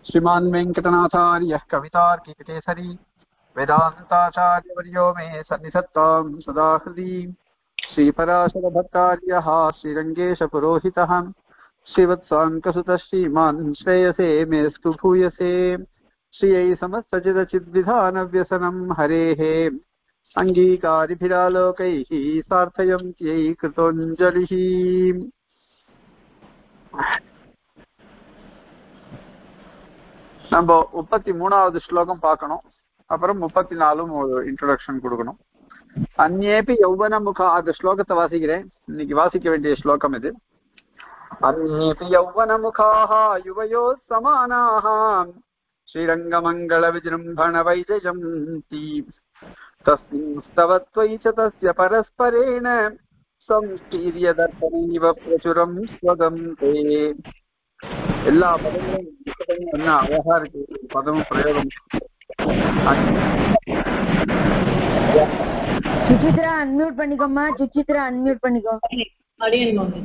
श्रीमान् वेङ्कटनाथार्यः कवितार्किककेसरी वेदान्ताचार्यवर्यो मे सन्निधत्तां सदा हृदि श्रीपराशरभट्टार्यः श्रीरङ्गेशपुरोहितः श्रीवत्साङ्कसुतः श्रीमान् श्रेयसे मेऽस्तु भूयसे श्रियै समस्तचिदचिद्विधानव्यसनं हरेः अङ्गीकारिभिरालोकैः सार्थयन्त्यै कृतोञ्जलिः நம்ம முப்பத்தி மூணாவது ஸ்லோகம் பார்க்கணும் அப்புறம் முப்பத்தி நாலும் ஒரு இன்ட்ரோடக்ஷன் கொடுக்கணும் அந்நேபி யௌவன முகா அந்த ஸ்லோகத்தை வாசிக்கிறேன் இன்னைக்கு வாசிக்க வேண்டிய ஸ்லோகம் இது அந்நேபி யௌவன முகாः யுவயோ சமானாः ஸ்ரீரங்கமங்கள விஜృంభణ வைஜயந்தி தஸ்மின் स्तवत्वयि च तस्य परस्परेण संस्थीर्यदर्शनैव प्रचुरं स्वगन्ते எல்லா பதங்களும் என்ன அழகா இருக்கு பதமும் பிரயோகம் சுசித்ரா அன்மியூட் பண்ணிக்கோமா சுசித்ரா அன்மியூட் பண்ணிக்கோ அடியன் மம்மி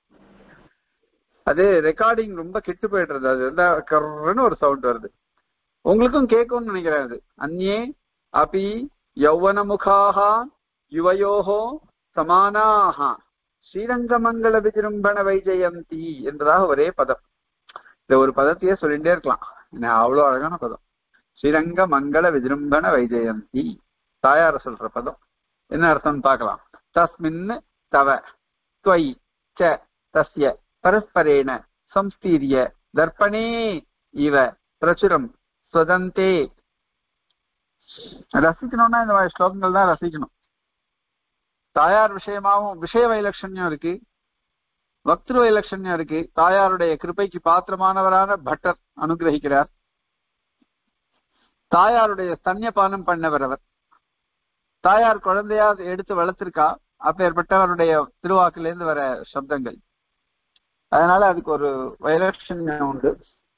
அது ரெக்கார்டிங் ரொம்ப கெட்டு போயிடுறது அது வந்து கர்ன்னு ஒரு சவுண்ட் வருது உங்களுக்கும் கேட்கும்னு நினைக்கிறேன் அது அந்நே அபி யௌவன முகாக யுவயோகோ சமானாக ஸ்ரீரங்கமங்கள விஜృంభణ வைஜயந்தி என்பதாக ஒரே பதம் இந்த ஒரு பதத்தையே சொல்லிட்டே இருக்கலாம் என்ன அவ்வளவு அழகான பதம் ஸ்ரீரங்க மங்கள விஜృంభణ வைஜயந்தி தாயார சொல்ற பதம் என்ன அர்த்தம்னு பார்க்கலாம் தஸ்மின் தவ त्वयि च तस्य परस्परेण संस्थीर्य दर्पणे इव பிரச்சுரம் ஸ்வதந்தே ரசிக்கணும்னா இந்த மாதிரி ஸ்லோகங்கள் தான் ரசிக்கணும் தாயார் விஷயமாவும் விஷய வைலட்சண்யம் இருக்கு பக்திரு வைலட்சண்யம் இருக்கு தாயாருடைய கிருபைக்கு பாத்திரமானவரான பட்டர் அனுகிரகிக்கிறார் தாயாருடைய ஸ்தன்யபானம் பண்ணவர் அவர் தாயார் குழந்தையா எடுத்து வளர்த்திருக்கா அப்பேற்பட்டவருடைய திருவாக்கிலிருந்து வர சப்தங்கள் அதனால அதுக்கு ஒரு வைலட்சண்யம் உண்டு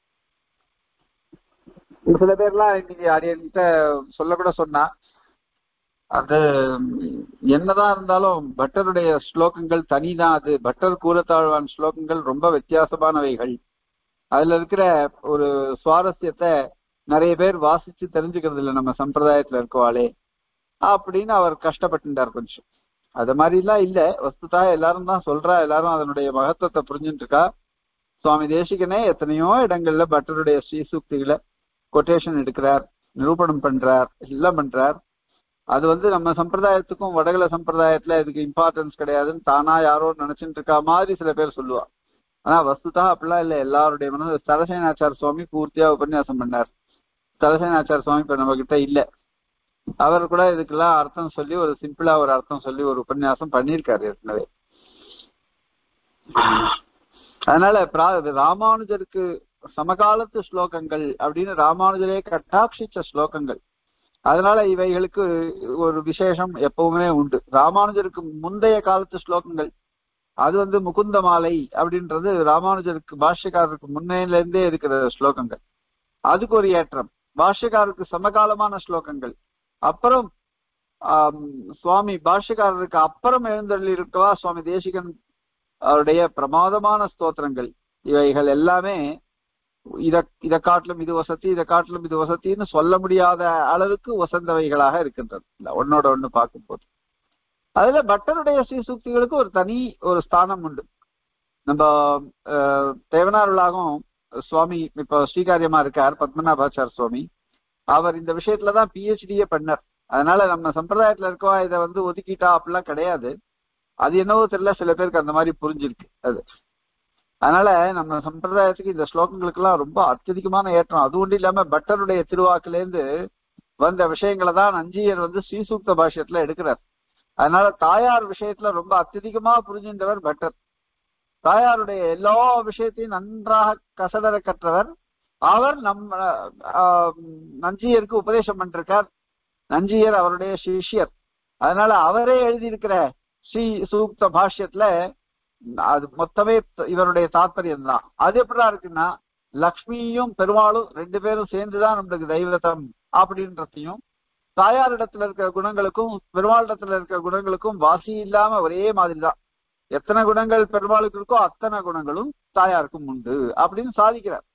சில பேர்லாம் இன்னைக்கு அடியன்கிட்ட சொல்ல கூட சொன்னா அது என்னதான் இருந்தாலும் பட்டருடைய ஸ்லோகங்கள் தனிதான் அது பட்டர் கூறத்தாழ்வான் ஸ்லோகங்கள் ரொம்ப வித்தியாசமானவைகள் அதுல இருக்கிற ஒரு சுவாரஸ்யத்தை நிறைய பேர் வாசிச்சு தெரிஞ்சுக்கிறது இல்லை நம்ம சம்பிரதாயத்துல இருக்கவாளே அப்படின்னு அவர் கஷ்டப்பட்டுட்டார் கொஞ்சம் அது மாதிரிலாம் இல்ல வஸ்துதா எல்லாரும் தான் சொல்றா எல்லாரும் அதனுடைய மகத்துவத்தை புரிஞ்சுட்டு இருக்கா சுவாமி தேசிகனே எத்தனையோ இடங்கள்ல பட்டருடைய ஸ்ரீசூக்திகளை கொட்டேஷன் எடுக்கிறார் நிரூபணம் பண்றார் எல்லாம் பண்றார் அது வந்து நம்ம சம்பிரதாயத்துக்கும் வடகல சம்பிரதாயத்துல இதுக்கு இம்பார்ட்டன்ஸ் கிடையாதுன்னு தானா யாரோ நினைச்சுட்டு இருக்கா மாதிரி சில பேர் சொல்லுவா ஆனா வஸ்துதா அப்படிலாம் இல்ல எல்லாருடைய மனசு தலசேனாச்சார சுவாமி பூர்த்தியா உபன்யாசம் பண்ணார் தலசேனாச்சார சுவாமி இப்ப நம்ம கிட்ட இல்ல அவர் கூட இதுக்கெல்லாம் அர்த்தம் சொல்லி ஒரு சிம்பிளா ஒரு அர்த்தம் சொல்லி ஒரு உபன்யாசம் பண்ணியிருக்காரு ஏற்கனவே அதனால ராமானுஜருக்கு சமகாலத்து ஸ்லோகங்கள் அப்படின்னு ராமானுஜரே கட்டாட்சிச்ச ஸ்லோகங்கள் அதனால இவைகளுக்கு ஒரு விசேஷம் எப்பவுமே உண்டு ராமானுஜருக்கு முந்தைய காலத்து ஸ்லோகங்கள் அது வந்து முகுந்த மாலை அப்படின்றது ராமானுஜருக்கு பாஷ்யக்காரருக்கு முன்னையில இருந்தே இருக்கிற ஸ்லோகங்கள் அதுக்கு ஒரு ஏற்றம் பாஷ்யக்காரருக்கு சமகாலமான ஸ்லோகங்கள் அப்புறம் சுவாமி பாஷ்யக்காரருக்கு அப்புறம் எழுந்தள்ளி இருக்கவா சுவாமி தேசிகன் அவருடைய பிரமாதமான ஸ்தோத்திரங்கள் இவைகள் எல்லாமே இத இதை காட்டிலும் இது வசதி இதை காட்டிலும் இது வசத்தின்னு சொல்ல முடியாத அளவுக்கு வசந்தவைகளாக இருக்கின்றது இல்ல ஒன்னோட ஒண்ணு பார்க்கும்போது அதுல பட்டருடைய ஸ்ரீசூக்திகளுக்கு ஒரு தனி ஒரு ஸ்தானம் உண்டு நம்ம தேவனாருளாகவும் சுவாமி இப்ப ஸ்ரீகாரியமா இருக்கார் பத்மநாபாச்சார் சுவாமி அவர் இந்த விஷயத்துலதான் பிஹெச்டியே பண்ணார் அதனால நம்ம சம்பிரதாயத்துல இருக்கவா இதை வந்து ஒதுக்கிட்டா அப்படிலாம் கிடையாது அது என்னவோ தெரியல சில பேருக்கு அந்த மாதிரி புரிஞ்சிருக்கு அது அதனால நம்ம சம்பிரதாயத்துக்கு இந்த ஸ்லோகங்களுக்கு எல்லாம் ரொம்ப அत्यதிகமான ஏற்றம் அது ஒன்றும் இல்லாம பட்டருடைய திருவாக்குல இருந்து வந்த விஷயங்களை தான் நஞ்சியர் வந்து ஸ்ரீசூக்த பாஷ்யத்துல எடுக்கிறார் அதனால தாயார் விஷயத்துல ரொம்ப அत्यதிகமா புரிஞ்சின்றவர் பட்டர் தாயாருடைய எல்லா விஷயத்தையும் நன்றாக கசடர கற்றவர் அவர் நம் நஞ்சியருக்கு உபதேசம் பண்ணிருக்கார் நஞ்சியர் அவருடைய சிஷ்யர் அதனால அவரே எழுதியிருக்கிற ஸ்ரீ சூக்த பாஷ்யத்துல அது மொத்தமே இவருடைய தாற்பயம் தான் அது எப்படா இருக்குன்னா லக்ஷ்மியும் பெருமாளும் ரெண்டு பேரும் சேர்ந்துதான் நம்மளுக்கு தெய்வத்தம் அப்படின்றதையும் தாயாரிடத்துல இருக்கிற குணங்களுக்கும் பெருமாளிடத்துல இருக்கிற குணங்களுக்கும் வாசி இல்லாம ஒரே மாதிரி தான் எத்தனை குணங்கள் பெருமாளுக்கு இருக்கோ அத்தனை குணங்களும் தாயாருக்கும் உண்டு அப்படின்னு சாதிக்கிறார்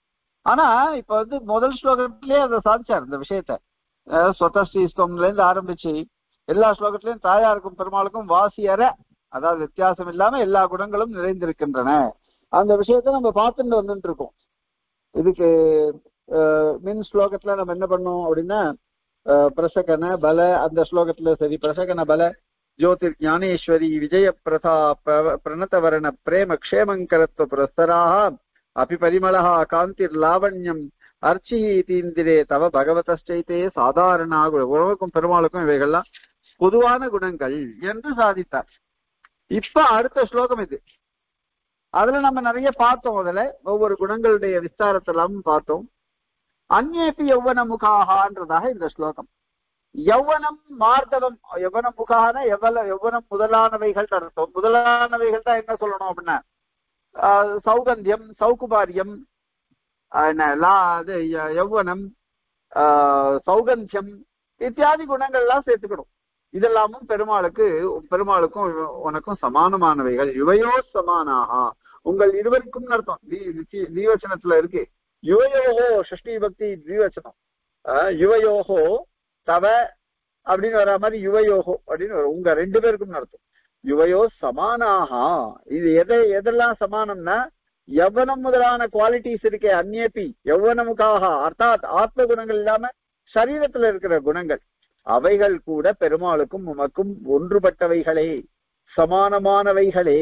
ஆனா இப்ப வந்து முதல் ஸ்லோகத்திலேயே அதை சாதிச்சார் இந்த விஷயத்த அஹ் ஸ்வதஸ்ரீஸ்கம்ல இருந்து ஆரம்பிச்சு எல்லா ஸ்லோகத்திலையும் தாயாருக்கும் பெருமாளுக்கும் வாசியற அதாவது வித்தியாசம் இல்லாம எல்லா குணங்களும் நிறைந்திருக்கின்றன அந்த விஷயத்த நம்ம பார்த்துட்டு வந்துட்டு இருக்கோம் இதுக்கு அஹ், மின் ஸ்லோகத்துல நம்ம என்ன பண்ணோம் அப்படின்னா அஹ், பிரசகன பல அந்த ஸ்லோகத்துல சரி பிரசகன பல ஜோதிர் ஞானேஸ்வரி விஜய பிரதா பிர- பிரணதவரண பிரேம க்ஷேமங்கரத்துவ புரஸ்தராக அபி பரிமளா காந்திர் லாவண்யம் அர்ச்சி தீந்திரே தவ பகவதச்சைத்தே சாதாரண குண- உறவுக்கும் பெருமாளுக்கும் இவைகள்லாம் பொதுவான குணங்கள் என்று சாதித்தார் இப்ப அடுத்த ஸ்லோகம் இது அதுல நம்ம நிறைய பார்த்தோம் அதுல ஒவ்வொரு குணங்களுடைய விஸ்தாரத்தெல்லாம் பார்த்தோம் அந்நேபி யௌவன முகாகன்றதாக இந்த ஸ்லோகம் யௌவனம் மார்தவம் யௌவன முகான எவ்வள யௌவனம் முதலானவைகள் அர்த்தம் முதலானவைகள் தான் என்ன சொல்லணும் அப்படின்னா ஆஹ் சௌகந்தியம் சௌகுபாரியம் ஆஹ் என்ன லா இது ய- யௌவனம் ஆஹ் சௌகந்தியம் இத்தியாதி குணங்கள்லாம் சேர்த்துக்கணும் இதெல்லாமும் பெருமாளுக்கு பெருமாளுக்கும் உனக்கும் சமானமானவைகள் யுவையோ சமானாகா உங்கள் இருவருக்கும் அர்த்தம் தி- தி- திவச்சனத்துல இருக்கு யுவயோகோ ஷஷ்டி பக்தி திவச்சனம் ஆஹ் யுவயோகோ தவ அப்படின்னு வர மாதிரி யுவயோகோ அப்படின்னு வரும் உங்க ரெண்டு பேருக்கும் அர்த்தம் யுவயோ சமானாகா இது எதை எதெல்லாம் சமானம்னா யவனம் முதலான குவாலிட்டிஸ் இருக்கே அந்நேபி யௌவனமுக்காக அர்த்தாத் ஆத்ம குணங்கள் இல்லாம சரீரத்துல இருக்கிற குணங்கள் அவைகள் கூட பெருமாளுக்கும் உமக்கும் ஒன்றுபட்டவைகளே சமானமானவைகளே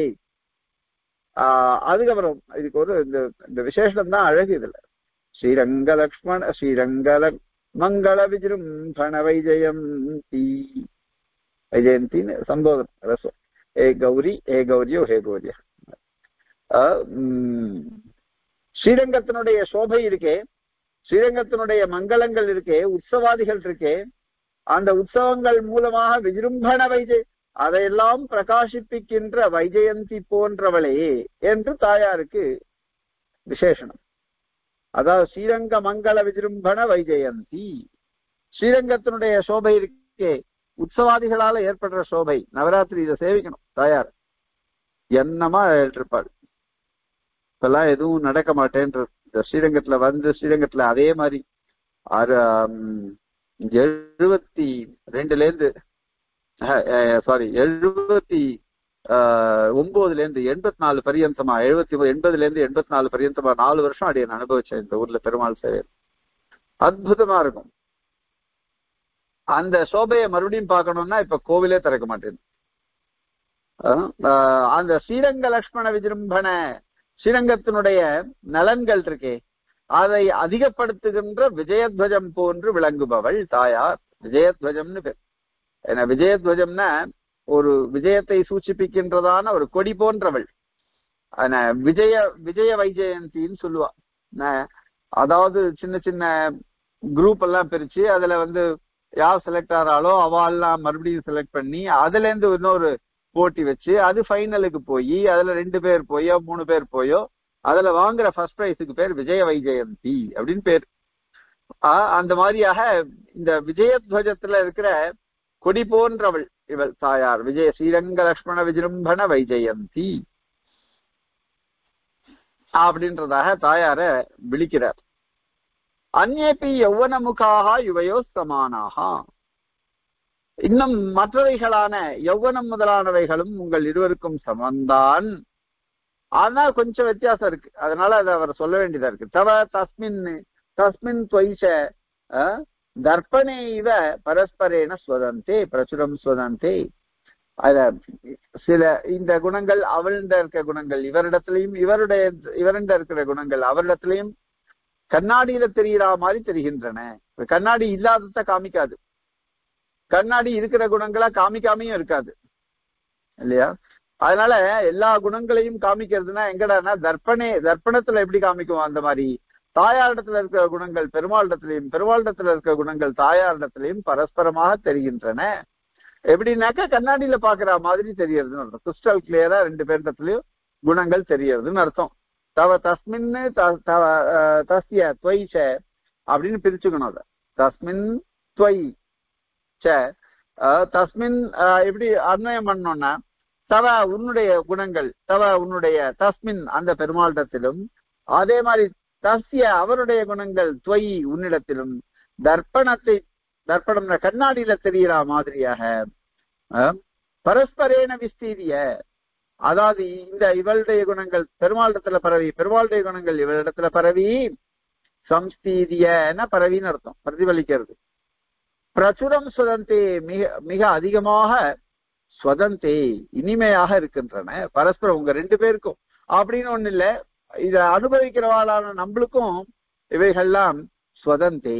ஆஹ் அதுக்கப்புறம் இதுக்கு ஒரு இந்த இந்த விசேஷம் தான் அழகு இதுல ஸ்ரீரங்க லக்ஷ்மண ஸ்ரீரங்கல மங்கள விஜృంభண வைஜயம் தி வைஜயந்தின்னு சம்போதனம் ரசம் ஏ கௌரி ஏ கௌரியோ ஹே கௌரியா ஆஹ் உம் ஸ்ரீரங்கத்தினுடைய சோபை இருக்கே ஸ்ரீரங்கத்தினுடைய மங்களங்கள் இருக்கே உற்சவாதிகள் இருக்கே அந்த உற்சவங்கள் மூலமாக விஜృంభண வைஜய் அதையெல்லாம் பிரகாசிப்பிக்கின்ற வைஜயந்தி போன்றவளே என்று தாயாருக்கு விசேஷனம் அதாவது ஸ்ரீரங்க மங்கள விஜృంభண வைஜயந்தி ஸ்ரீரங்கத்தினுடைய சோபை இருக்கே உற்சவாதிகளால ஏற்படுற சோபை நவராத்திரி இதை சேவிக்கணும் தாயார் என்னமா இருப்பாள் இப்பெல்லாம் எதுவும் நடக்க மாட்டேன்ற இந்த ஸ்ரீரங்கத்துல வந்து ஸ்ரீரங்கத்துல அதே மாதிரி ஆறு ஆம், எழுபத்தி ரெண்டுல இருந்து சாரி எழுபத்தி ஆஹ், ஒன்பதுல இருந்து எண்பத்தி நாலு பரியந்தமா எழுபத்தி எண்பதுல இருந்து எண்பத்தி நாலு பரியந்தமா நாலு வருஷம் அடைய நான் அனுபவிச்சேன் இந்த ஊர்ல பெருமாள் சேவை அற்புதமா இருக்கும் அந்த சோபையை மறுபடியும் பார்க்கணும்னா இப்ப கோவிலே திறக்க மாட்டேன் அந்த ஸ்ரீரங்க லக்ஷ்மண விஜృంభண ஸ்ரீரங்கத்தினுடைய நலன்கள் இருக்கே அதை அதிகப்படுத்துகின்ற விஜயத்வஜம் போன்று விளங்குபவள் தாயார் விஜயத்வஜம்னு பேர் ஏன்னா விஜயத்வஜம்னா ஒரு விஜயத்தை சூச்சிப்பிக்கின்றதான ஒரு கொடி போன்றவள் ஆனா விஜய விஜய வைஜெயந்தின்னு சொல்லுவா ந- அதாவது சின்ன சின்ன குரூப் எல்லாம் பிரிச்சு அதுல வந்து யார் செலக்ட் ஆறாளோ அவெல்லாம் மறுபடியும் செலக்ட் பண்ணி அதுல இருந்து இன்னொரு போட்டி வச்சு அது ஃபைனலுக்கு போய் அதுல ரெண்டு பேர் போயோ மூணு பேர் போயோ அதுல வாங்குற ஃபர்ஸ்ட் பிரைஸுக்கு பேர் விஜய வைஜெயந்தி அப்படின்னு பேர் ஆஹ் அந்த மாதிரியாக இந்த விஜயத்வஜத்துல இருக்கிற கொடி போன்றவள் இவள் தாயார் விஜய ஸ்ரீரங்க லக்ஷ்மண விஜృంభண வைஜெயந்தி அப்படின்றதாக தாயார விழிக்கிறார் அந்நேபி யௌவனமுகாக யுவையோ சமானாக இன்னும் மற்றவைகளான யௌவனம் முதலானவைகளும் உங்கள் இருவருக்கும் சமந்தான் ஆனா கொஞ்சம் வித்தியாசம் இருக்கு அதனால அதை அவர் சொல்ல வேண்டியதா இருக்கு தவ தஸ்மின் தஸ்மின் துவைஷ அஹ், தர்ப்பணே இவ பரஸ்பரேன ஸ்வதந்தே பிரச்சுரம் ஸ்வதந்தே அத சில இந்த குணங்கள் அவள்கிட்ட இருக்க குணங்கள் இவரிடத்திலையும் இவருடைய இவரிட இருக்கிற குணங்கள் அவரிடத்திலையும் கண்ணாடியில தெரியற மாதிரி தெரிகின்றன கண்ணாடி இல்லாதத காமிக்காது கண்ணாடி இருக்கிற குணங்களா காமிக்காமையும் இருக்காது இல்லையா அதனால எல்லா குணங்களையும் காமிக்கிறதுனா எங்கடான்னா தர்ப்பணே தர்ப்பணத்துல எப்படி காமிக்கும் அந்த மாதிரி தாயாரிடத்துல இருக்கிற குணங்கள் பெருமாளிடத்திலையும் பெருமாளிடத்துல இருக்கிற குணங்கள் தாயாரிடத்திலையும் பரஸ்பரமாக தெரிகின்றன எப்படின்னாக்கா கண்ணாடியில பாக்குற மாதிரி தெரியறதுன்னு அர்த்தம் கிறிஸ்டல் கிளியரா ரெண்டு பேரிடத்துலயும் குணங்கள் தெரியறதுன்னு அர்த்தம் தவ தஸ்மின்னு த- தவ- அஹ் தஸ்ய துவைச்ச அப்படின்னு பிரிச்சுக்கணும் அதை தஸ்மின் துவை ச அஹ் தஸ்மின் அஹ் எப்படி அன்வயம் பண்ணோம்னா தவ உன்னுடைய குணங்கள் தவ உன்னுடைய தஸ்மின் அந்த பெருமாளிடத்திலும் அதே மாதிரி தஸ்ய அவருடைய குணங்கள் துவயி உன்னிடத்திலும் தர்ப்பணத்தை தர்ப்பணம் கண்ணாடியில தெரியற மாதிரியாக அஹ், பரஸ்பரேன விஸ்தீரிய அதாவது இந்த இவளுடைய குணங்கள் பெருமாளிடத்துல பரவி பெருமாளுடைய குணங்கள் இவளிடத்துல பரவி சம்ஸ்தீதியன பரவின்னு அர்த்தம் பிரதிபலிக்கிறது பிரச்சுரம் சுதந்தே மிக மிக அதிகமாக ஸ்வதந்தே இனிமையாக இருக்கின்றன பரஸ்பரம் உங்க ரெண்டு பேருக்கும் அப்படின்னு ஒண்ணு இல்ல இத அனுபவிக்கிறவாளான நம்மளுக்கும் இவைகள்லாம் ஸ்வதந்தே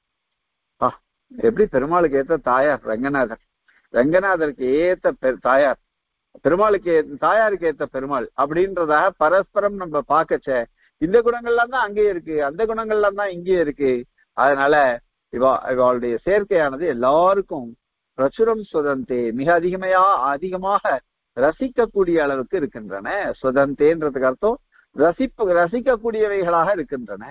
ஆ, எப்படி பெருமாளுக்கு ஏத்த தாயார் ரங்கநாதர் ரங்கநாதருக்கு ஏத்த பெ- தாயார் பெருமாளுக்கு ஏ- தாயாருக்கு ஏத்த பெருமாள் அப்படின்றதாக பரஸ்பரம் நம்ம பார்க்கச்ச இந்த குணங்கள்லாம் தான் அங்கேயே இருக்கு அந்த குணங்கள்லாம் தான் இங்கேயே இருக்கு அதனால இவா இவாளுடைய சேர்க்கையானது எல்லாருக்கும் பிரச்சுரம் சுதந்தே மிக அதிகமையா அதிகமாக ரசிக்கக்கூடிய அளவுக்கு இருக்கின்றன சுதந்தேன்றதுக்கு அர்த்தம் ரசிப்பு ரசிக்கக்கூடியவைகளாக இருக்கின்றன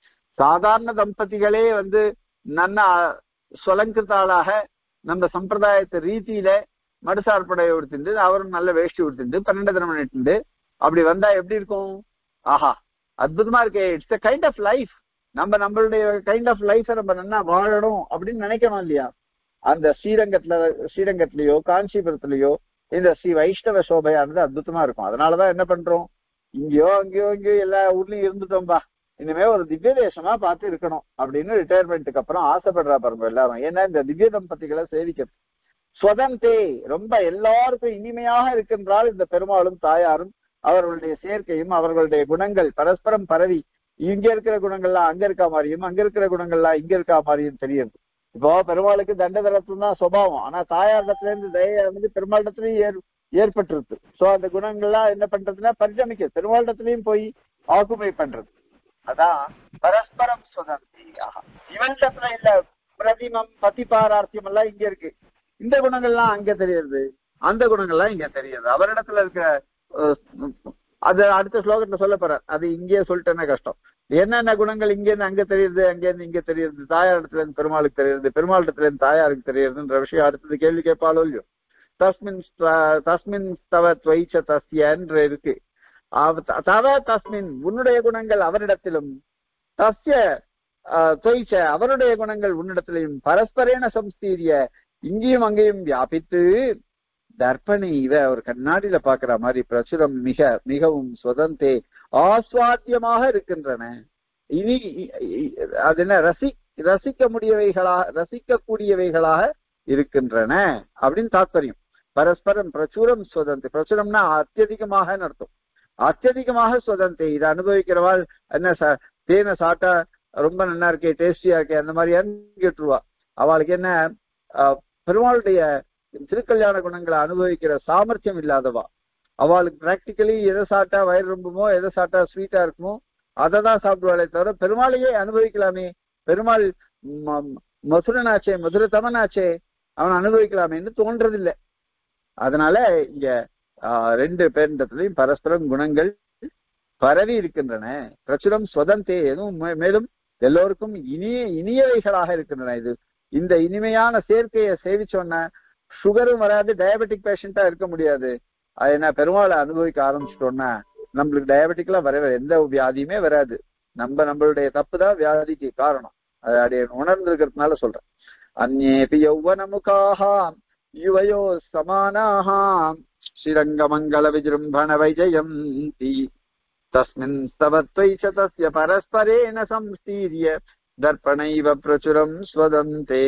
சாதாரண தம்பதிகளே வந்து நன்ன சொலங்கிருத்தாளாக நம்ம சம்பிரதாயத்து ரீதியில மடுசார்படை உடுத்திண்டு அவரும் நல்ல வேஷ்டி உடுத்திண்டு பன்னெண்டு தினம் பண்ணிட்டு அப்படி வந்தா எப்படி இருக்கும் ஆஹா அற்புதமா இருக்கே it's a kind of life நம்ம நம்மளுடைய கைண்ட் ஆஃப் லைஃபை நம்ம நல்லா வாழணும் அப்படின்னு நினைக்கணும் இல்லையா அந்த ஸ்ரீரங்கத்துல ஸ்ரீரங்கத்திலயோ காஞ்சிபுரத்திலயோ இந்த ஸ்ரீ வைஷ்ணவ சோபையானது அற்புதமா இருக்கும் அதனாலதான் என்ன பண்றோம் இங்கேயோ அங்கேயோ இங்கேயோ எல்லா ஊர்லயும் இருந்துட்டோம்பா இனிமே ஒரு திவ்ய தேசமா பார்த்து இருக்கணும் அப்படின்னு ரிட்டையர்மெண்ட்டுக்கு அப்புறம் ஆசைப்படுறா பாருங்க எல்லாரும் ஏன்னா இந்த திவ்ய தம்பதிகளை சேவிக்கிறது ஸ்வதந்தே ரொம்ப எல்லாருக்கும் இனிமையாக இருக்கின்றால் இந்த பெருமாளும் தாயாரும் அவர்களுடைய சேர்க்கையும் அவர்களுடைய குணங்கள் பரஸ்பரம் பரவி இங்க இருக்கிற குணங்கள்லாம் அங்க இருக்கா மாதிரியும் அங்க இருக்கிற குணங்கள்லாம் இங்க இருக்கா மாதிரியும் தெரியுது இப்போ பெருமாளுக்கு தண்டதரத்துவம் தான் சுபாவம் ஆனா தாயாரிடத்துல இருந்து தயானது பெருமாளிடத்துலயும் ஏற் ஏற்பட்டுருது சோ அந்த குணங்கள்லாம் என்ன பண்றதுன்னா பரிணமிக்க பெருமாளிடத்துலயும் போய் ஆக்குமை பண்றது அதான் பரஸ்பரம் சுதந்தி ஆஹா இவன்டத்துல இல்ல பிரதிமம் பதிபாரார்த்தியம் எல்லாம் இங்க இருக்கு இந்த குணங்கள்லாம் அங்க தெரியுது அந்த குணங்கள்லாம் இங்க தெரியுது அவரிடத்துல இருக்க அஹ், அது அடுத்த ஸ்லோகத்துல சொல்ல போறார் அது இங்கேயே சொல்லிட்டேன்னா கஷ்டம் என்னென்ன குணங்கள் இங்க இருந்து அங்க தெரியுது அங்க இருந்து இங்க தெரியுது தாயார் இடத்துல இருந்து பெருமாளுக்கு தெரியுது பெருமாள் இடத்துல இருந்து தாயாருக்கு தெரியுதுன்ற விஷயம் அடுத்தது கேள்வி கேட்பாளோ இல்லையோ தஸ்மின் ஸ்த- தஸ்மின் தவ துவைச்ச தஸ்யன்ற இருக்கு அவ- த- தவ தஸ்மின் உன்னுடைய குணங்கள் அவரிடத்திலும் தஸ்ய ஆஹ், தொய்ச்ச அவருடைய குணங்கள் உன்னிடத்திலையும் பரஸ்பரேன சம்ஸ்தீரிய இங்கேயும் அங்கேயும் வியாபித்து தர்ப்பணி இவ ஒரு கண்ணாடியில பாக்குற மாதிரி பிரசுரம் மிக மிகவும் சுதந்தே ஆஸ்வாத்தியமாக இருக்கின்றன இனி இ- இ- அது என்ன ரசி ரசிக்க முடியவைகளாக ரசிக்கக்கூடியவைகளாக இருக்கின்றன அப்படின்னு தாத்பரியம் பரஸ்பரம் பிரச்சுரம் சுதந்தி பிரச்சுரம்னா அத்தியதிகமாக அர்த்தம் அத்தியதிகமாக சுதந்தி இதை அனுபவிக்கிறவாள் என்ன ச- தேனை சாப்பிட்டா ரொம்ப நல்லா இருக்கே டேஸ்டியா இருக்கே அந்த மாதிரி கேட்டுருவா அவளுக்கு என்ன ஆஹ், பெருமாளுடைய திருக்கல்யாண குணங்களை அனுபவிக்கிற சாமர்த்தியம் இல்லாதவா அவளுக்கு பிராக்டிக்கலி எதை சாப்பிட்டா வயிறு ரொம்பமோ எதை சாப்பிட்டா ஸ்வீட்டா இருக்குமோ அதை தான் சாப்பிடுவாளே தவிர பெருமாளையே அனுபவிக்கலாமே பெருமாள் ம- மதுரனாச்சே மதுரதமனாச்சே அவன் அனுபவிக்கலாமேன்னு தோன்றதில்லை அதனால இங்க ஆஹ், ரெண்டு பேரிடத்திலையும் பரஸ்பரம் குணங்கள் பரவி இருக்கின்றன பிரச்சுரம் சுதந்தே எதுவும் மே- மேலும் எல்லோருக்கும் இனிய இனியவைகளாக இருக்கின்றன இது இந்த இனிமையான சேர்க்கையை சேவிச்சோன்ன சுகரும் வராது டயபெட்டிக் பேஷண்டா இருக்க முடியாது அது என்ன பெருமாளை அனுபவிக்க ஆரம்பிச்சிட்டோம்னா நம்மளுக்கு டயபெட்டிக்லாம் வரவே எந்த வியாதியுமே வராது நம்ம நம்மளுடைய தப்பு தான் வியாதிக்கு காரணம் அதை அப்படியே உணர்ந்திருக்கிறதுனால சொல்றேன் அந்நேபி யௌவனமுகாக யுவயோ சமானாக ஸ்ரீரங்கமங்கல விஜృంభణ வைஜயந்தி தஸ்மின் ஸ்தவத்வை ச தஸ்ய பரஸ்பரேன சம்ஸ்தீரிய தர்ப்பணைவ பிரச்சுரம் ஸ்வதந்தே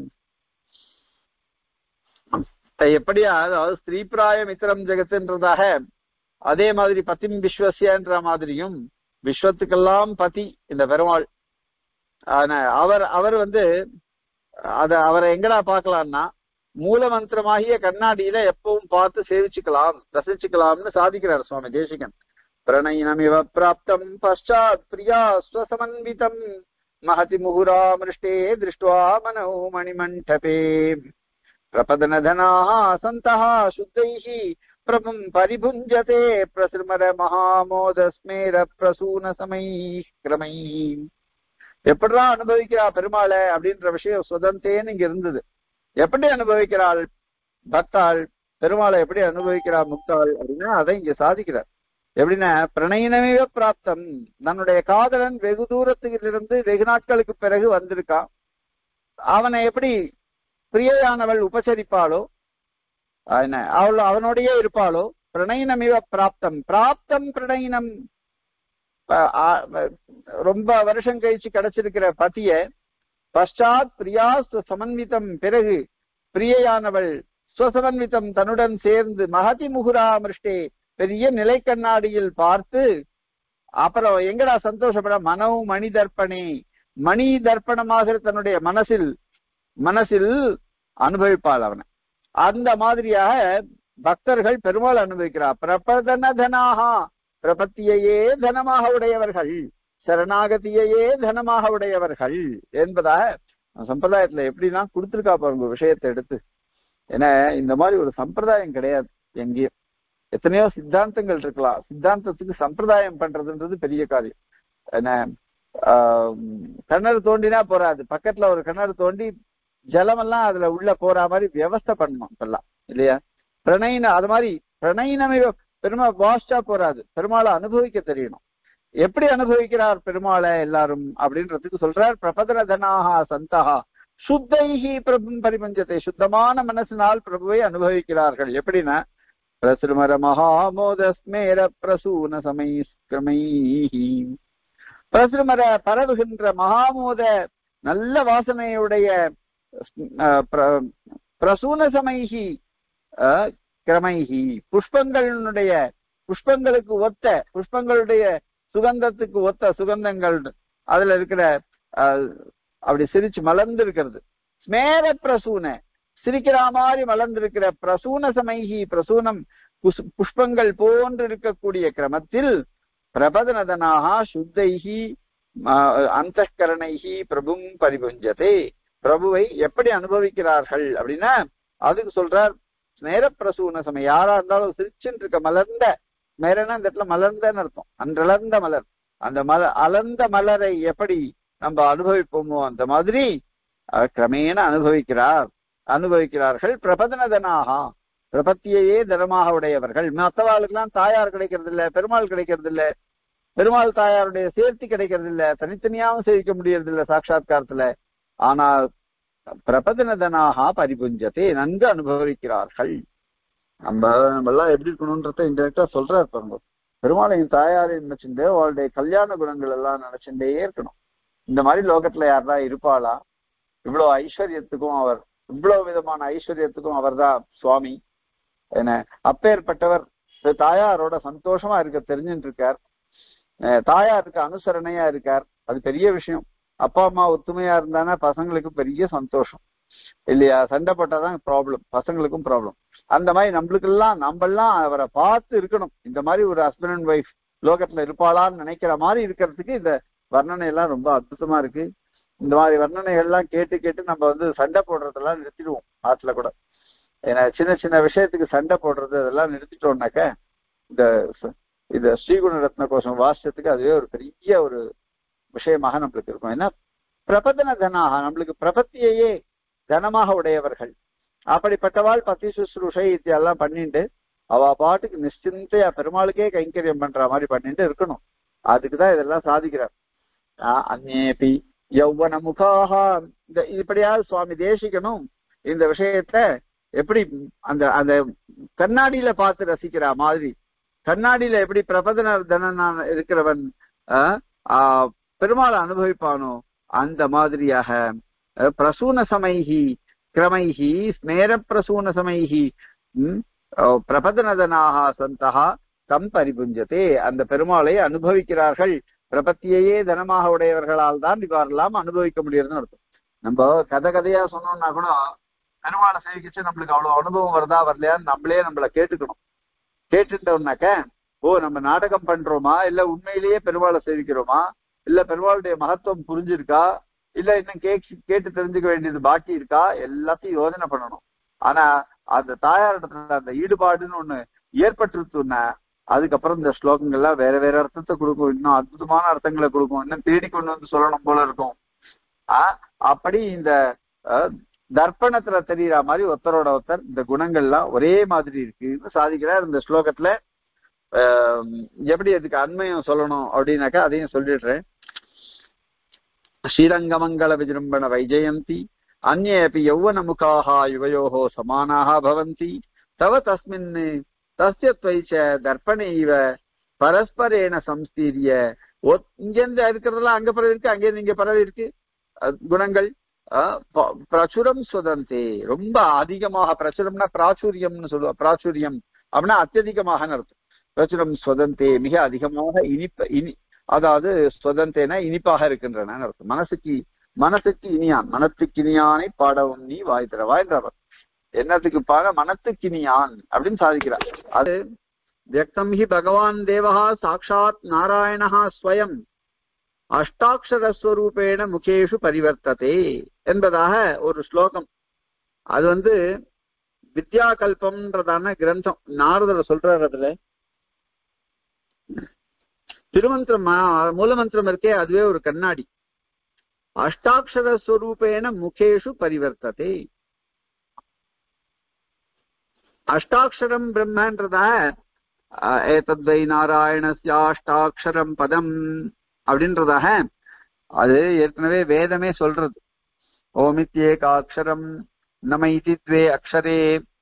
எப்படியா அதாவது ஸ்திரீபிராயம் இத்தரம் ஜெகத்துன்றதாக அதே மாதிரி பதிம் விஸ்வசியன்ற மாதிரியும் விஸ்வத்துக்கெல்லாம் பதி இந்த பெருமாள் ஆனா அவர் அவர் வந்து அத அவரை எங்கடா பார்க்கலாம்னா மூல மந்திரமாகிய கண்ணாடியில எப்பவும் பார்த்து சேவிச்சுக்கலாம் ரசிச்சுக்கலாம்னு சாதிக்கிறார் சுவாமி தேசிகன் பிரணயினமிவ பிராப்தம் பஷாத் பிரியா ஸ்வசமன்விதம் மகதி முகுராமிருஷ்டே திருஷ்டுவா மனோ மணிமண்டபே பிரபதனதனாः சந்தः शुद्धैः प्रभुं परिभुञ्जते प्रसृमर महामोदस्मेर प्रसून சமைः கிரமைः எப்படிடா அனுபவிக்கிறா பெருமாளை அப்படின்ற விஷயம் சுதந்தேன்னு இங்க இருந்தது எப்படி அனுபவிக்கிறாள் பக்தாள் பெருமாளை எப்படி அனுபவிக்கிறா முக்தாள் அப்படின்னா அதை இங்க சாதிக்கிறார் எப்படின்னா பிரணயினமிவ பிராப்தம் தன்னுடைய காதலன் வெகு தூரத்திலிருந்து வெகு நாட்களுக்கு பிறகு வந்திருக்கான் அவனை எப்படி பிரியையானவள் உபசரிப்பாளோ என்ன அவள் அவனோடையே இருப்பாளோ பிரணயினமிவ பிராப்தம் பிராப்தம் பிரணயினம் ப- ஆ- ரொம்ப வருஷம் கழிச்சு கிடைச்சிருக்கிற பதிய பஷாத் பிரியா சமன்விதம் பிறகு பிரியையானவள் சுவசமன்விதம் தன்னுடன் சேர்ந்து மகதி முகுரா மிருஷ்டே பெரிய நிலை கண்ணாடியில் பார்த்து அப்புறம் எங்கடா சந்தோஷப்பட மனவு மணி தர்ப்பணே மணி தர்ப்பணமாக தன்னுடைய மனசில் மனசில் அனுபவிப்பாள் அவனை அந்த மாதிரியாக பக்தர்கள் பெருமாள் அனுபவிக்கிறார் பிரபதன தனாகா பிரபத்தியையே தனமாக உடையவர்கள் சரணாகதியையே தனமாக உடையவர்கள் என்பதாக சம்பிரதாயத்துல எப்படின்னா கொடுத்திருக்கா பாருங்க ஒரு விஷயத்தை எடுத்து ஏன்னா இந்த மாதிரி ஒரு சம்பிரதாயம் கிடையாது எங்கேயும் எத்தனையோ சித்தாந்தங்கள் இருக்கலாம் சித்தாந்தத்துக்கு சம்பிரதாயம் பண்றதுன்றது பெரிய காரியம் என்ன ஆஹ் கிணறு தோண்டினா போறாது பக்கத்துல ஒரு கிணறு தோண்டி ஜலமெல்லாம் அதுல உள்ள போற மாதிரி வியவஸ்தை பண்ணணும் இப்பெல்லாம் இல்லையா பிரணயின அது மாதிரி பிரணயினமே பெருமா வாஸ்டா போறாது பெருமாளை அனுபவிக்க தெரியணும் எப்படி அனுபவிக்கிறார் பெருமாளை எல்லாரும் அப்படின்றதுக்கு சொல்றார் பிரபதன தனாகா சந்தகா சுத்தைஹி பிரபும் பரிபஞ்சத்தை சுத்தமான மனசினால் பிரபுவை அனுபவிக்கிறார்கள் எப்படின்னா பிரசுமர மகாமோத ஸ்மேர பிரசூன சமைஸ்கிரமைஹி பிரசுமர பரவுகின்ற மகாமோத நல்ல வாசனையுடைய அஹ், பிர- பிரசூன சமைஹி அஹ், கிரமைஹி புஷ்பங்களுடைய புஷ்பங்களுக்கு ஒத்த புஷ்பங்களுடைய சுகந்தத்துக்கு ஒத்த சுகந்தங்கள் அதுல இருக்கிற அஹ், அப்படி சிரிச்சு மலர்ந்து இருக்கிறது ஸ்மேர பிரசூன சிரிக்கிற மாதிரி மலர்ந்திருக்கிற பிரசூன சமைகி பிரசூனம் புஷ்- புஷ்பங்கள் போன்று இருக்கக்கூடிய கிரமத்தில் பிரபதனதனாக சுத்தைகி அந்த கரணைகி பிரபும் பரிபுஞ்சதே பிரபுவை எப்படி அனுபவிக்கிறார்கள் அப்படின்னா அதுக்கு சொல்றார் ஸ்மேர பிரசூன சமயம் யாரா இருந்தாலும் சிரிச்சுன்னு இருக்க மலர்ந்த ஸ்மேரனா இந்த இடத்துல மலர்ந்தன்னு அர்த்தம் அன்றளர்ந்த மலர் அந்த மல அலர்ந்த மலரை எப்படி நம்ம அனுபவிப்போமோ அந்த மாதிரி அஹ், கிரமேண அனுபவிக்கிறார் அனுபவிக்கிறார்கள் பிரபதனதனாக பிரபத்தியையே தனமாக உடையவர்கள் மற்றவாளுக்கெல்லாம் தாயார் கிடைக்கிறது இல்ல பெருமாள் கிடைக்கிறது இல்ல பெருமாள் தாயாருடைய சேர்த்தி கிடைக்கிறது இல்ல தனித்தனியாவும் சேவிக்க முடியறது இல்ல சாட்சாத்காரத்துல ஆனால் பிரபதனதனாக பரிபுஞ்சத்தை நன்கு அனுபவிக்கிறார்கள் நம்ம நம்ம எல்லாம் எப்படி இருக்கணும்ன்றத இன்டெரக்டா சொல்றாரு பாருங்க பெருமாளையும் தாயாரையும் நினைச்சுட்டு அவளுடைய கல்யாண குணங்கள் எல்லாம் நினைச்சுட்டே இருக்கணும் இந்த மாதிரி லோகத்துல யாரா இருப்பாளா இவ்வளவு ஐஸ்வர்யத்துக்கும் அவர் இவ்வளவு விதமான ஐஸ்வர்யத்துக்கும் அவர்தான் சுவாமி என்ன அப்பேற்பட்டவர் இந்த தாயாரோட சந்தோஷமா இருக்க தெரிஞ்சுட்டு இருக்கார் அஹ் தாயாருக்கு அனுசரணையா இருக்கார் அது பெரிய விஷயம் அப்பா அம்மா ஒத்துமையா இருந்தானா பசங்களுக்கு பெரிய சந்தோஷம் இல்லையா சண்டை போட்டாதான் ப்ராப்ளம் பசங்களுக்கும் ப்ராப்ளம் அந்த மாதிரி நம்மளுக்கெல்லாம் நம்மெல்லாம் அவரை பார்த்து இருக்கணும் இந்த மாதிரி ஒரு ஹஸ்பண்ட் அண்ட் ஒய்ஃப் லோகத்துல இருப்பாளான்னு நினைக்கிற மாதிரி இருக்கிறதுக்கு இந்த வர்ணனை எல்லாம் ரொம்ப அற்புதமா இருக்கு இந்த மாதிரி வர்ணனைகள் எல்லாம் கேட்டு கேட்டு நம்ம வந்து சண்டை போடுறதெல்லாம் நிறுத்திடுவோம் ஆற்றுல கூட ஏன்னா சின்ன சின்ன விஷயத்துக்கு சண்டை போடுறது அதெல்லாம் நிறுத்திட்டோம்னாக்க இந்த ச- இந்த ஸ்ரீகுண ரத்ன கோஷம் வாசிச்சதுக்கு அதுவே ஒரு பெரிய ஒரு விஷயமாக நம்மளுக்கு இருக்கும் ஏன்னா பிரபதன தனாக நம்மளுக்கு பிரபத்தியையே தனமாக உடையவர்கள் அப்படிப்பட்டவாள் பத்தி சுசுரூஷை இதெல்லாம் பண்ணிட்டு அவ பாட்டுக்கு நிশ্চিந்தையா பெருமாளுக்கே கைங்கரியம் பண்ற மாதிரி பண்ணிட்டு இருக்கணும் அதுக்குதான் இதெல்லாம் சாதிக்கிறார் ஆஹ் அந்நேபி யௌவன முகாக இந்த இப்படியாவது சுவாமி தேசிகனும் இந்த விஷயத்த எப்படி அந்த அந்த கண்ணாடியில பார்த்து ரசிக்கிற மாதிரி கண்ணாடியில எப்படி பிரபதன தனனான இருக்கிறவன் ஆஹ் ஆஹ் பெருமாளை அனுபவிப்பானோ அந்த மாதிரியாக அஹ் பிரசூன சமைஹி கிரமைஹி ஸ்மேர பிரசூன சமைஹி ம், அஹ் பிரபதனதனாக சந்தகா தம் பரிபுஞ்சதே அந்த பெருமாளை அனுபவிக்கிறார்கள் பிரபத்தியையே தனமாக உடையவர்களால் தான் இவ்வாறெல்லாம் அனுபவிக்க முடியுதுன்னு அர்த்தம் நம்ம கதை கதையா சொன்னோம்னா கூட பெருமாளை சேவிக்கிச்சு நம்மளுக்கு அவ்வளவு அனுபவம் வருதா வரலையான்னு நம்மளே நம்மள கேட்டுக்கணும் கேட்டுட்டோம்னாக்க ஓ நம்ம நாடகம் பண்றோமா இல்ல உண்மையிலேயே பெருமாளை சேவிக்கிறோமா இல்ல பெருமாளுடைய மகத்துவம் புரிஞ்சிருக்கா இல்ல இன்னும் கேட்டு கேட்டு தெரிஞ்சுக்க வேண்டியது பாக்கி இருக்கா எல்லாத்தையும் யோசனை பண்ணணும் ஆனா அந்த தாயாரிடத்துல அந்த ஈடுபாடுன்னு ஒண்ணு ஏற்பட்டுருச்சுன்னா அதுக்கப்புறம் இந்த ஸ்லோகங்கள்லாம் வேற வேற அர்த்தத்தை கொடுக்கும் இன்னும் அற்புதமான அர்த்தங்களை கொடுக்கும் இன்னும் தேடி கொண்டு வந்து சொல்லணும் போல இருக்கும் ஆஹ் அப்படி இந்த அஹ், தர்ப்பணத்துல தெரியற மாதிரி ஒருத்தரோட ஒருத்தர் இந்த குணங்கள்லாம் ஒரே மாதிரி இருக்குன்னு சாதிக்கிறார் இந்த ஸ்லோகத்துல ஆஹ் எப்படி அதுக்கு அண்மையம் சொல்லணும் அப்படின்னாக்கா அதையும் சொல்லிடுறேன் ஸ்ரீரங்கமங்கல விஜృంభణ வைஜயந்தி அந்நேபி யௌவனமுகாः யுவயோः சமானாः பவந்தி தவ தஸ்மின் தஸ்ய त्वयिच தர்ப்பணே இவ பரஸ்பரேன சம்ஸ்தீரிய ஒத்- இங்கிருந்து இருக்கிறதெல்லாம் அங்க பரவி இருக்கு அங்கேருந்து இங்க பரவி இருக்கு அஹ் குணங்கள் அஹ் ப- பிரச்சுரம் சுதந்தே ரொம்ப அதிகமாக பிரச்சுரம்னா பிராச்சுரியம்னு சொல்லுவா பிராச்சுரியம் அப்படின்னா அத்தியதிகமாக அர்த்தம் பிரச்சுரம் சுதந்தே மிக அதிகமாக இனிப்ப இனி அதாவது சுதந்தேனா இனிப்பாக இருக்கின்றன அர்த்தம் மனசுக்கு மனசுக்கு இனியான் மனத்துக்கு இனியானை பாடவும் நீ வாய் தரவாய்ன்றவர் என்னத்துக்கு பாட மனத்துக்கு இனியான் அப்படின்னு சாதிக்கிறார் அது வியக்தம் ஹி பகவான் தேவஹா சாட்சாத் நாராயணஹா ஸ்வயம் அஷ்டாட்சரஸ்வரூபேண முகேஷு பரிவர்த்ததே என்பதாக ஒரு ஸ்லோகம் அது வந்து வித்யா கல்பம்ன்றதான கிரந்தம் நாரதர் சொல்றாரு அதுல திருமந்திரம் மா- மூலமந்திரம் இருக்கே அதுவே ஒரு கண்ணாடி அஷ்டாட்சர ஸ்வரூபேண முகேஷு பரிவர்த்ததே அஷ்டாட்சரம் பிரம்மன்றதா அஹ், ஏதத்வை நாராயணஸ்யாஷ்டாட்சரம் பதம் அப்படின்றதாக அது ஏற்கனவே வேதமே சொல்றது ஓமித்யேகாட்சரம் நம இதி த்வே அக்ஷரே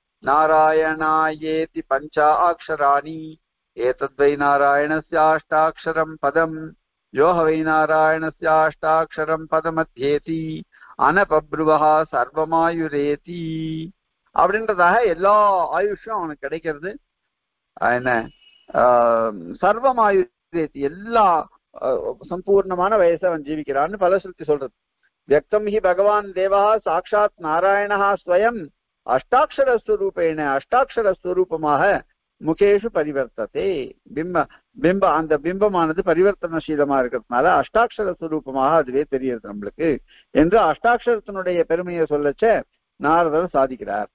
நாராயணாயேதி பஞ்சா அக்ஷராணி ஏதத்வை நாராயணஸ்யாஷ்டாட்சரம் பதம் யோஹ வை நாராயணஸ்யாஷ்டாட்சரம் பதமத்யேதி அனபப்ருவஹா சர்வமாயுரேதி அப்படின்றதாக எல்லா ஆயுஷும் அவனுக்கு கிடைக்கிறது அஹ் என்ன ஆஹ் சர்வமாயுரேதி எல்லா அஹ், சம்பூர்ணமான வயசை அவன் ஜீவிக்கிறான்னு பலஸ்ருதி சொல்றது வியக்தம் ஹி பகவான் தேவா சாட்சாத் நாராயணஹா ஸ்வயம் அஷ்டாட்சர ஸ்வரூபேண அஷ்டாட்சர ஸ்வரூபமாக முகேஷு பரிவர்த்ததே பிம்ப பிம்ப அந்த பிம்பமானது பரிவர்த்தனசீலமா இருக்கிறதுனால அஷ்டாட்சர ஸ்வரூபமாக அதுவே தெரியுது நம்மளுக்கு என்று அஷ்டாட்சரத்தினுடைய பெருமையை சொல்லச்ச நாரதர் சாதிக்கிறார்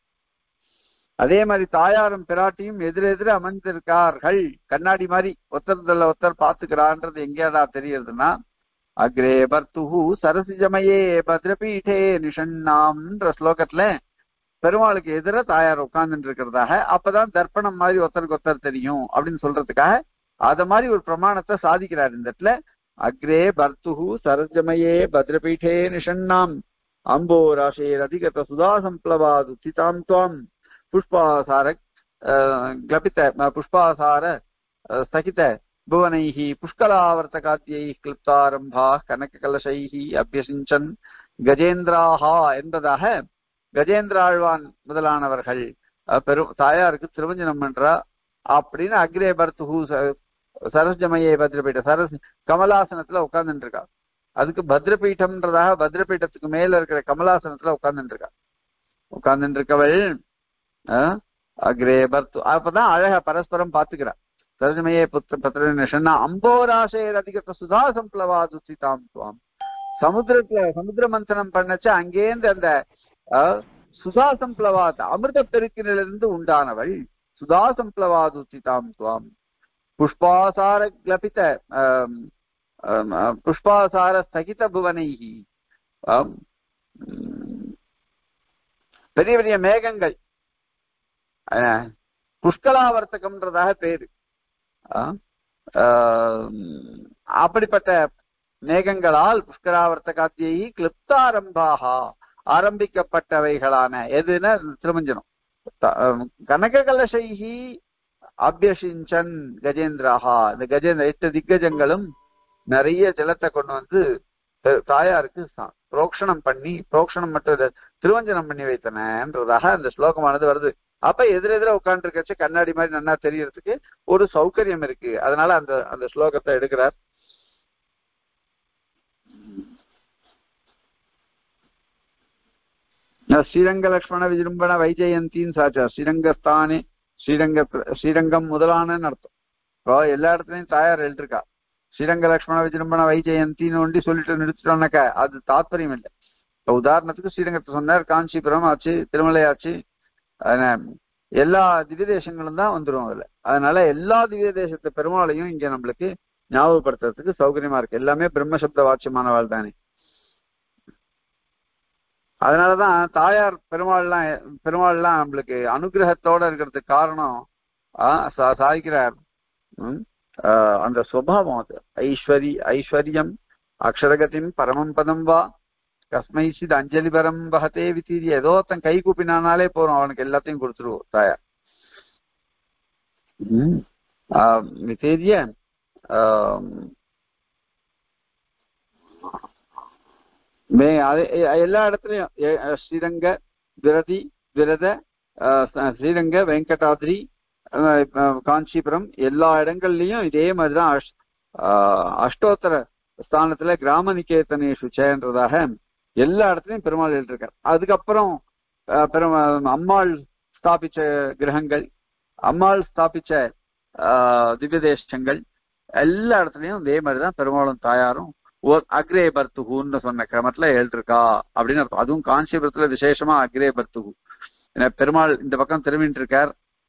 அதே மாதிரி தாயாரும் பிராட்டியும் எதிரெதிர அமர்ந்திருக்கார்கள் கண்ணாடி மாதிரி ஒருத்தர் ஒருத்தர் பாத்துக்கிறான்றது எங்கேடா தெரியுதுன்னா அக்ரே பர்த்துஹு சரசிஜமயே பத்ரபீഠே நிஷண்ணாம்ன்ற ஸ்லோகத்துல பெருமாளுக்கு எதிர தாயார் உட்கார்ந்துட்டு இருக்கிறதாக அப்பதான் தர்ப்பணம் மாதிரி ஒருத்தருக்கு ஒருத்தர் தெரியும் அப்படின்னு சொல்றதுக்காக அத மாதிரி ஒரு பிரமாணத்தை சாதிக்கிறார் இந்த இடத்துல அக்ரே பர்த்துஹு சரஜமயே பத்ரபீഠே நிஷண்ணாம் அம்போ ராசேர் அதிகத சுதா சம்ப்ளவாது உத்திதாம் துவாம் புஷ்பாசார அஹ், கிளபித்த அஹ், புஷ்பாசார அஹ், ஸ்தகித புவனைः புஷ்கலாவர்த்தகாத்தியைः கிளிப்தாரம்பாः கனககலசைः அபியசிஞ்சன் கஜேந்திராஹா என்பதாக கஜேந்திராழ்வான் முதலானவர்கள் அஹ், பெரும் தாயாருக்கு திருவஞ்சனம் பண்றா அப்படின்னு அக்ரே பர்த்துஹு ச- சரஸ்ஜமயே பத்ரபீட சரஸ் கமலாசனத்துல உட்கார்ந்துட்டு இருக்கா அதுக்கு பத்ரபீட்டம்ன்றதாக பத்ரபீட்டத்துக்கு மேல இருக்கிற கமலாசனத்துல உட்கார்ந்துட்டு இருக்கா உட்கார்ந்துட்டு இருக்கவள் அஹ், அக்ரே பர்த்து அப்பதான் அழகா பரஸ்பரம் பாத்துக்கிறா சரஜமயே புத்திர பத்திர நிஷன்னா அம்போராசேர் அதிகத்த சுதா சம்ப்ளவாது சீதாம் துவாம் சமுத்திரத்துல சமுத்திர மந்தனம் பண்ணச்ச அங்கேருந்து அந்த அஹ், சுதா சம்ப்ளவாத் அமிர்த பெருக்கினிலிருந்து உண்டானவள் சுதா சம்ப்ளவாது சீதாம் துவாம் புஷ்பாசார கிளபித்த ஆம், ஆம், ஆ, புஷ்பாசார ஸ்தகித புவனைஹி ஆம், உம், பெரிய பெரிய மேகங்கள் அஹ், புஷ்கலாவர்த்தகம்ன்றதாக பேரு ஆ, ஆம், அப்படிப்பட்ட மேகங்களால் புஷ்கராவர்த்தகாத்தியை கிளிப்தாரம்பாக ஆரம்பிக்கப்பட்டவைகளான எதுன்னா திருமஞ்சனம் த- ஆம், கனககலசைஹி அபியசிஞ்சன் கஜேந்திராஹா இந்த கஜேந்திர எட்டு திக்கஜங்களும் நிறைய ஜலத்தை கொண்டு வந்து த- தாயாருக்கு ச- புரோக்ஷணம் பண்ணி புரோக்ஷணம் மட்டும் இல்ல, திருவஞ்சனம் பண்ணி வைத்தனன்றதாக அந்த ஸ்லோகமானது வருது அப்ப எதிரெதிர உட்காந்துருக்கச்சு கண்ணாடி மாதிரி நன்னா தெரியறதுக்கு ஒரு சௌகரியம் இருக்கு அதனால அந்த அந்த ஸ்லோகத்தை எடுக்கிறார் ஸ்ரீரங்க லக்ஷ்மண விஜృంభణ வைஜெயந்தின்னு சாச்சா ஸ்ரீரங்கஸ்தானே ஸ்ரீரங்க ஸ்ரீரங்கம் முதலானன்னு அர்த்தம் இப்போ எல்லா இடத்துலயும் தாயார் எழுதிருக்கா ஸ்ரீரங்க லக்ஷ்மண விஜృంభణ வைஜெயந்தின்னு ஒண்டி சொல்லிட்டு நிறுத்திட்டோம்னாக்கா அது தாத்பரியம் இல்லை இப்போ உதாரணத்துக்கு ஸ்ரீரங்கத்தை சொன்னார் காஞ்சிபுரம் ஆச்சு திருமலை ஆச்சு அதனால எல்லா திவ்ய தேசங்களும் தான் வந்துரும் அதுல அதனால எல்லா திவ்ய தேசத்து பெருமாளையும் இங்க நம்மளுக்கு ஞாபகப்படுத்துறதுக்கு சௌகரியமா இருக்கு எல்லாமே பிரம்மசப்த வாட்சியமானவாள் தானே அதனாலதான் தாயார் பெருமாள்லாம் பெருமாள்லாம் நம்மளுக்கு அனுகிரகத்தோட இருக்கிறதுக்கு காரணம் ஆஹ் சா- சாதிக்கிறார் ம், ஆஹ், அந்த சுவாவம் அது ஐஸ்வரி ஐஸ்வர்யம் அக்ஷரகத்தின் பரமம் பதம் வா கஸ்மைசித் அஞ்சலி பரம் வகத்தே வித்தீதி ஏதோ ஒருத்தன் கை கூப்பினானாலே போறோம் அவனுக்கு எல்லாத்தையும் கொடுத்துருவோம் தாயார் ம். ஆஹ், வித்தேதிய ஆஹ், மே அது எ- எல்லா இடத்துலயும் எ- அஹ் ஸ்ரீரங்க விரதி விரத அஹ் ச- ஸ்ரீரங்க வெங்கடாத்ரி அஹ் அஹ் காஞ்சிபுரம் எல்லா இடங்கள்லயும் இதே மாதிரிதான் அஷ்- ஆஹ் அஷ்டோத்தர ஸ்தானத்துல கிராம நிகேதனேஷு சேன்றதாக எல்லா இடத்துலயும் பெருமாள் இருக்கார் அதுக்கப்புறம் அஹ் பெரும் அம்மாள் ஸ்தாபிச்ச கிரகங்கள் அம்மாள் ஸ்தாபிச்ச ஆஹ் திவ்ய தேசங்கள் எல்லா இடத்துலயும் இதே மாதிரிதான் பெருமாளும் தாயாரும் ஓர் அக்ரே பர்த்துகுன்னு சொன்ன கிரமத்துல எழுதிருக்கா அப்படின்னு அர்த்தம் அதுவும் காஞ்சிபுரத்துல விசேஷமா அக்ரே பர்த்துகு ஏன்னா பெருமாள் இந்த பக்கம் திரும்பிட்டு இருக்கார்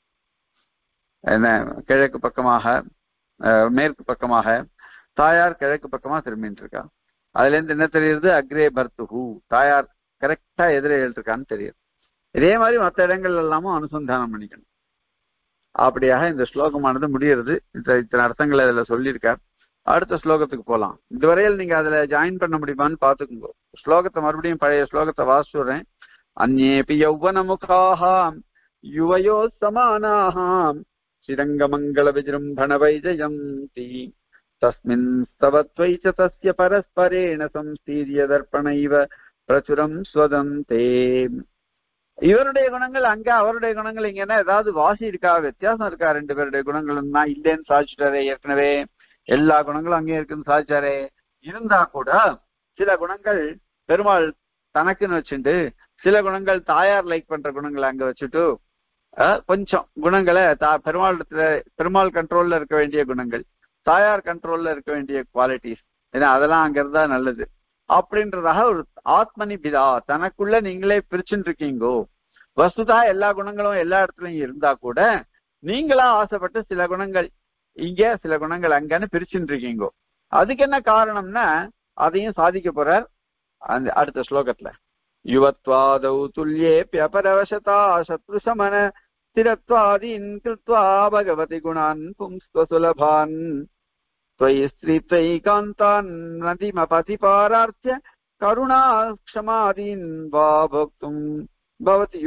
என்ன கிழக்கு பக்கமாக அஹ், மேற்கு பக்கமாக தாயார் கிழக்கு பக்கமா திரும்பிட்டு இருக்கா அதுல இருந்து என்ன தெரியுது அக்ரே பர்த்துகு தாயார் கரெக்டா எதிரே எழுதிருக்கான்னு தெரியுது இதே மாதிரி மற்ற இடங்கள் எல்லாமும் அனுசந்தானம் பண்ணிக்கணும் அப்படியாக இந்த ஸ்லோகமானது முடிகிறது இந்த இத்தனை அர்த்தங்களை அதுல சொல்லியிருக்கார் அடுத்த ஸ்லோகத்துக்கு போலாம் இதுவரையில் நீங்க அதுல ஜாயின் பண்ண முடியுமான்னு பாத்துக்கோங்க ஸ்லோகத்தை மறுபடியும் பழைய ஸ்லோகத்தை வாசிச்சுடுறேன் அந்நேபி யௌவன முகாஹாம் யுவயோ சமானாஹாம் சிரங்கமங்கள விஜృంభణ வைஜயந்தி தஸ்மின் ஸ்தவத்வை ச தஸ்ய பரஸ்பரேண சம்ஸ்தீரிய தர்ப்பணைவ பிரச்சுரம் ஸ்வதந்தே இவருடைய குணங்கள் அங்க அவருடைய குணங்கள் இங்கன்னா ஏதாவது வாசி இருக்கா வித்தியாசம் இருக்கா ரெண்டு பேருடைய குணங்கள்னா இல்லைன்னு சாதிச்சுட்டாரே ஏற்கனவே எல்லா குணங்களும் அங்கே இருக்குன்னு சாதிச்சாரே இருந்தா கூட சில குணங்கள் பெருமாள் தனக்குன்னு வச்சுட்டு சில குணங்கள் தாயார் லைக் பண்ற குணங்களை அங்க வச்சுட்டு அஹ், கொஞ்சம் குணங்களை தா பெருமாள் பெருமாள் கண்ட்ரோல்ல இருக்க வேண்டிய குணங்கள் தாயார் கண்ட்ரோல்ல இருக்க வேண்டிய குவாலிட்டிஸ் ஏன்னா அதெல்லாம் அங்க இருந்தா நல்லது அப்படின்றதாக ஒரு ஆத்மனி பிதா தனக்குள்ள நீங்களே பிரிச்சுட்டு இருக்கீங்கோ வஸ்துதா எல்லா குணங்களும் எல்லா இடத்துலயும் இருந்தா கூட நீங்களா ஆசைப்பட்டு சில குணங்கள் இங்க சில குணங்கள் அங்கன்னு பிரிச்சுட்டு இருக்கீங்கோ அதுக்கு என்ன காரணம்னா அதையும் சாதிக்க போறார் அந்த அடுத்த ஸ்லோகத்துல யுவத்வாதௌ துல்யேப்யபரவசதா சத்ரு சமன ஸ்திரத்வாதீன் கிருத்வா பகவதி குணான் பும்ஸ்வசுலபான் त्वयि स्त्रीत्वैकान्तान् नदीमपतिपारार्च्य करुणा क्षमादीन् वा भोक्तुम् भवति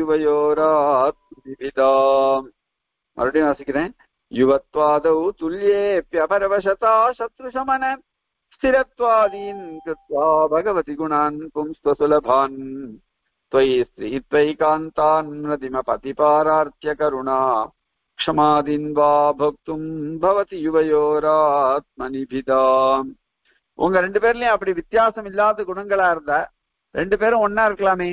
युवयोरात्मविदाम् மறுபடியும் வாசிக்கிறேன் யுவத்வாதௌ துல்யேப்யபரவசதா சத்ருசமன ஸ்திரத்வாதீன் கிருத்வா பகவதி குணான் பும்ஸ்வசுலபான் त्वयि स्त्रीत्वैकान्तान् नदिमपतिपारार्च्य करुणा க்ஷமாதீன் வா பக்தும் பவதி யுவயோராத்மனிபிதாம் உங்க ரெண்டு பேர்லயும் அப்படி வித்தியாசம் இல்லாத குணங்களா இருந்தா ரெண்டு பேரும் ஒன்னா இருக்கலாமே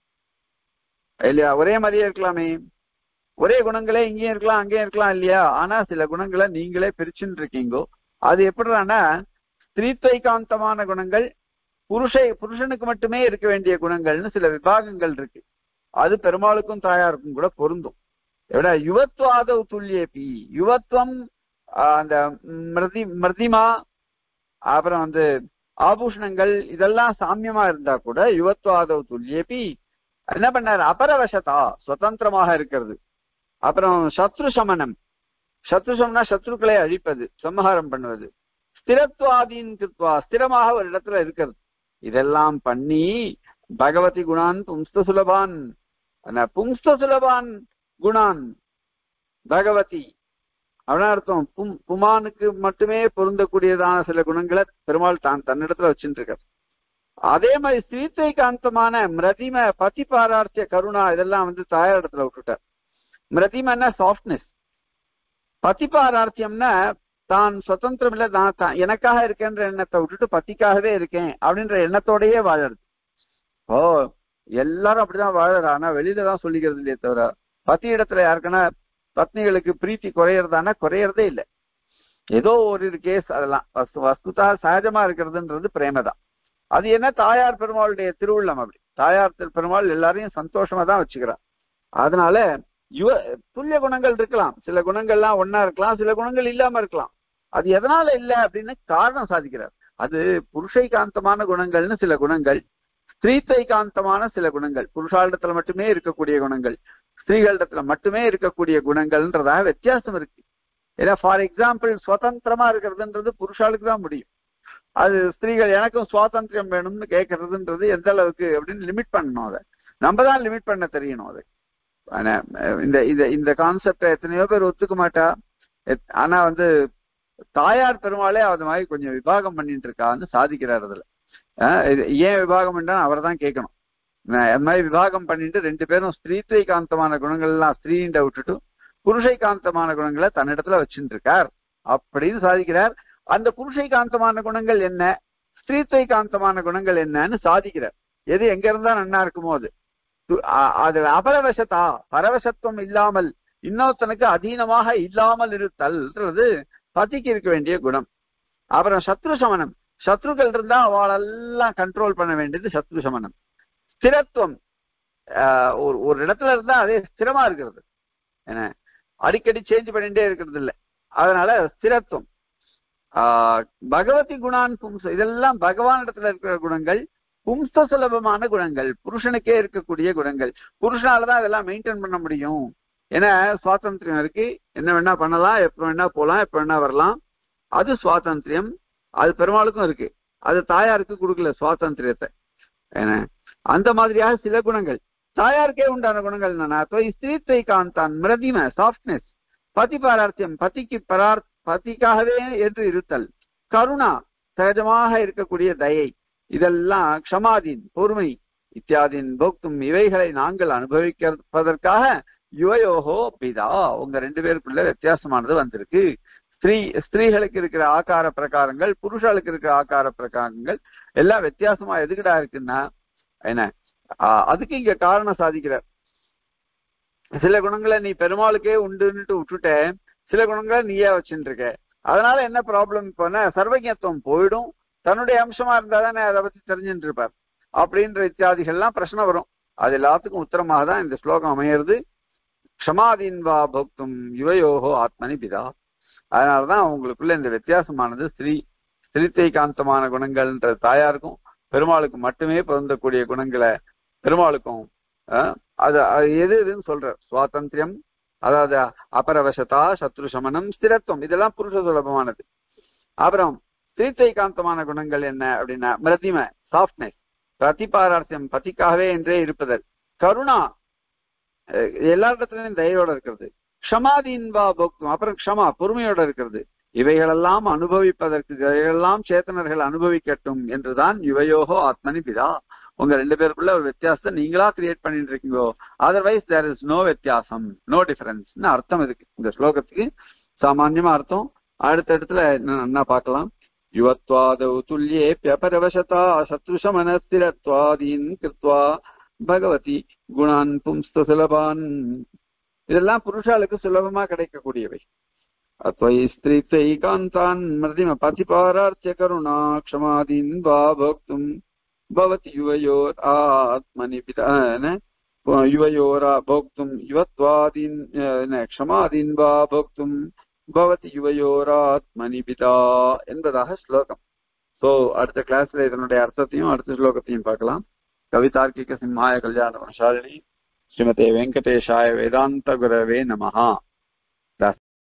இல்லையா ஒரே மாதிரியே இருக்கலாமே ஒரே குணங்களே இங்கேயும் இருக்கலாம் அங்கேயும் இருக்கலாம் இல்லையா ஆனா சில குணங்களை நீங்களே பிரிச்சுன்னு இருக்கீங்கோ அது எப்படின்னா ஸ்திரீத்வைகாந்தமான குணங்கள் புருஷை புருஷனுக்கு மட்டுமே இருக்க வேண்டிய குணங்கள்னு சில விபாகங்கள் இருக்கு அது பெருமாளுக்கும் தாயாருக்கும் கூட பொருந்தும் எவிட யுவத்வாத துல்லியபி யுவத்வம் ஆஹ் அந்த மிருதி மிருதிமா அப்புறம் வந்து ஆபூஷணங்கள் இதெல்லாம் சாமியமா இருந்தா கூட யுவத்வாத துல்லியபி என்ன பண்ணாரு அபரவசதா சுதந்திரமாக இருக்கிறது அப்புறம் சத்ரு சமனம் சத்ரு சமனா சத்ருக்களை அழிப்பது சம்ஹாரம் பண்ணுவது ஸ்திரத்வாதீன் கிருத்வா ஸ்திரமாக ஒரு இடத்துல இருக்கிறது இதெல்லாம் பண்ணி பகவதி குணான் பும்ஸ்த சுலபான் பும்ஸ்த சுலபான் குணான் பகவதி அவனா அர்த்தம் பும் புமானுக்கு மட்டுமே பொருந்தக்கூடியதான சில குணங்களை பெருமாள் தான் தன்னிடத்துல வச்சுட்டு இருக்கார் அதே மாதிரி ஸ்ரீத்தை காந்தமான மிரதிம பதி பாரார்த்திய கருணா இதெல்லாம் வந்து தாயார் இடத்துல விட்டுட்டார் மிரதிமன்னா சாஃப்ட்னஸ் பதி பாரார்த்தியம்னா தான் சுதந்திரம் இல்ல நான் தான் எனக்காக இருக்கேன்ற எண்ணத்தை விட்டுட்டு பத்திக்காகவே இருக்கேன் அப்படின்ற எண்ணத்தோடயே வாழறது ஓ எல்லாரும் அப்படிதான் வாழறா ஆனா வெளியில தான் சொல்லிக்கிறது இல்லையே தவிர பத்தி இடத்துல யாருக்குன்னா பத்னிகளுக்கு பிரீத்தி குறையறதானா குறையறதே இல்லை ஏதோ ஒரு கேஸ் அதெல்லாம் வஸ்து வஸ்துதா சகஜமா இருக்கிறதுன்றது பிரேம தான் அது என்ன தாயார் பெருமாளுடைய திருவுள்ளம் அப்படி தாயார் திரு பெருமாள் எல்லாரையும் சந்தோஷமா தான் வச்சுக்கிறார் அதனால யுவ துல்லிய குணங்கள் இருக்கலாம் சில குணங்கள்லாம் ஒன்னா இருக்கலாம் சில குணங்கள் இல்லாம இருக்கலாம் அது எதனால இல்லை அப்படின்னு காரணம் சாதிக்கிறார் அது புருஷை காந்தமான குணங்கள்னு சில குணங்கள் ஸ்திரீத்தை காந்தமான சில குணங்கள் புருஷாளிடத்துல மட்டுமே இருக்கக்கூடிய குணங்கள் ஸ்திரீகளிடத்துல மட்டுமே இருக்கக்கூடிய குணங்கள்ன்றதாக வித்தியாசம் இருக்கு ஏன்னா ஃபார் எக்ஸாம்பிள் சுதந்திரமா இருக்கிறதுன்றது புருஷாளுக்கு தான் முடியும் அது ஸ்திரீகள் எனக்கும் சுவாதந்திரம் வேணும்னு கேட்கறதுன்றது எந்த அளவுக்கு அப்படின்னு லிமிட் பண்ணணும் அதை நம்ம தான் லிமிட் பண்ண தெரியணும் அது ஆனா, இந்த இந்த இந்த கான்செப்டை எத்தனையோ பேர் ஒத்துக்க மாட்டா எத்- ஆனா வந்து தாயார் பெருமாளே அது மாதிரி கொஞ்சம் விவாகம் பண்ணிட்டு இருக்கான்னு சாதிக்கிறார் அதுல ஆஹ் இது ஏன் விவாகம் பண்ணா அவர் தான் கேட்கணும் நான் அது மாதிரி விவாகம் பண்ணிட்டு ரெண்டு பேரும் ஸ்திரீத்வை காந்தமான குணங்கள் எல்லாம் ஸ்திரீண்ட விட்டுட்டு புருஷை காந்தமான குணங்களை தன்னிடத்துல வச்சுட்டு இருக்கார் அப்படின்னு சாதிக்கிறார் அந்த புருஷை காந்தமான குணங்கள் என்ன ஸ்திரீத்வை காந்தமான குணங்கள் என்னன்னு சாதிக்கிறார் எது எங்க இருந்தா நன்னா இருக்குமோ அது து- அ- அது அபரவசத்தா பரவசத்துவம் இல்லாமல் இன்னொருத்தனுக்கு அதீனமாக இல்லாமல் இருத்தல்ன்றது பதிக்கு இருக்க வேண்டிய குணம் அப்புறம் சத்ரு சமனம் சத்ருக்கள் இருந்தா அவளெல்லாம் கண்ட்ரோல் பண்ண வேண்டியது சத்ரு சமனம் ஸ்திரத்துவம் ஆஹ் ஒரு ஒரு இடத்துல இருந்தா அதே ஸ்திரமா இருக்கிறது என்ன அடிக்கடி சேஞ்ச் பண்ணிட்டே இருக்கிறது இல்ல அதனால ஸ்திரத்துவம் ஆஹ் பகவதி குணான் பும்ச இதெல்லாம் பகவான் இடத்துல இருக்கிற குணங்கள் பும்ச சுலபமான குணங்கள் புருஷனுக்கே இருக்கக்கூடிய குணங்கள் புருஷனாலதான் இதெல்லாம் மெயின்டைன் பண்ண முடியும் ஏன்னா சுவாதந்திரம் இருக்கு என்ன வேணா பண்ணலாம் எப்ப வேணா போலாம் எப்ப வேணா வரலாம் அது சுவாதந்திரம் அது பெருமாளுக்கும் இருக்கு அது தாயாருக்கு கொடுக்கல சுவாதந்திரியத்தை ஏன்னா அந்த மாதிரியாக சில குணங்கள் தாயாருக்கே உண்டான குணங்கள் என்னன்னா தொய் ஸ்திரீத்தை காந்தான் மிரதிம சாஃப்ட்னஸ் பதி பாரார்த்தியம் பதிக்கு பரார் பதிக்காகவே என்று இருத்தல் கருணா சகஜமாக இருக்கக்கூடிய தயை இதெல்லாம் க்ஷமாதீன் பொறுமை இத்தியாதின் போக்தும் இவைகளை நாங்கள் அனுபவிப்பதற்காக யுவயோகோ பிதா உங்க ரெண்டு பேருக்குள்ள வித்தியாசமானது வந்திருக்கு ஸ்திரீ ஸ்திரீகளுக்கு இருக்கிற ஆகார பிரகாரங்கள் புருஷர்களுக்கு இருக்கிற ஆகார பிரகாரங்கள் எல்லாம் வித்தியாசமா எதுக்குடா இருக்குன்னா என்ன ஆஹ் அதுக்கு இங்க காரணம் சாதிக்கிறார் சில குணங்களை நீ பெருமாளுக்கே உண்டுன்னுட்டு விட்டுட்ட சில குணங்களை நீயே வச்சுட்டு இருக்க அதனால என்ன ப்ராப்ளம் இப்போனா சர்வஜத்துவம் போயிடும் தன்னுடைய அம்சமா இருந்தா தானே அதை பத்தி தெரிஞ்சுட்டு இருப்பார் அப்படின்ற இத்தியாதிகள்லாம் பிரச்சனை வரும் அது எல்லாத்துக்கும் உத்தரமாக தான் இந்த ஸ்லோகம் அமையிறது க்ஷமாதீன் வா போக்தும் யுவயோகோ ஆத்மனி பிதா அதனாலதான் அவங்களுக்குள்ள இந்த வித்தியாசமானது ஸ்ரீ ஸ்திரீத்தை காந்தமான குணங்கள்ன்ற தாயாருக்கும் பெருமாளுக்கு மட்டுமே பொருந்தக்கூடிய குணங்களை பெருமாளுக்கும் ஆஹ், அது அது எது எதுன்னு சொல்ற சுவாதந்திரம் அதாவது அபரவசதா சத்ரு சமனம் ஸ்திரத்துவம் இதெல்லாம் புருஷ சுலபமானது அப்புறம் ஸ்திரீத்தை காந்தமான குணங்கள் என்ன அப்படின்னா மிரதிம சாஃப்ட்னஸ் பிரதிபாரார்த்தியம் பதிக்காகவே என்றே இருப்பதல் கருணா அஹ், எல்லா இடத்துலயும் தயவோட இருக்கிறது க்ஷமாதீன்பா போக்தும் அப்புறம் க்ஷமா பொறுமையோட இருக்கிறது இவைகளெல்லாம் அனுபவிப்பதற்கு இவைகளெல்லாம் சேத்தனர்கள் அனுபவிக்கட்டும் என்றுதான் யுவயோகோ ஆத்மனி பிதா உங்க ரெண்டு பேருக்குள்ள ஒரு வித்தியாசத்தை நீங்களா கிரியேட் பண்ணிட்டு இருக்கீங்கோ அதர்வைஸ் தேர் இஸ் நோ வித்தியாசம் நோ டிஃபரன்ஸ் அர்த்தம் இருக்கு இந்த ஸ்லோகத்துக்கு சாமான்யமா அர்த்தம் அடுத்த இடத்துல என்ன என்ன பார்க்கலாம் யுவத்வாதௌ துல்லியேப்யபரவசதா சத்ருஷமனஸ்திரத்வாதீன் கிருத்வா பகவதி குணான் பும்ஸ்த சுலபான் இதெல்லாம் புருஷாளுக்கு சுலபமா கிடைக்கக்கூடியவை அத்வை ஸ்திரீத்தை காந்தான் மதிம பதிபாரார்த்திய கருணா க்ஷமாதீன் வா போக்தும் பவதி யுவயோர் ஆத்மனி பிதா ந? யுவயோரா போக்தும் யுவத்வாதீன் அஹ், ந, க்ஷமாதீன் வா போக்தும் பவதி யுவயோராத்மனி பிதா என்பதாக ஸ்லோகம் சோ அடுத்த கிளாஸ்ல இதனுடைய அர்த்தத்தையும் அடுத்த ஸ்லோகத்தையும் பார்க்கலாம் கவிதார்க்கிக சிம்ஹாய கல்யாண குணசாலினி ஸ்ரீமதே வெங்கடேஷாய வேதாந்த குரவே நமஹா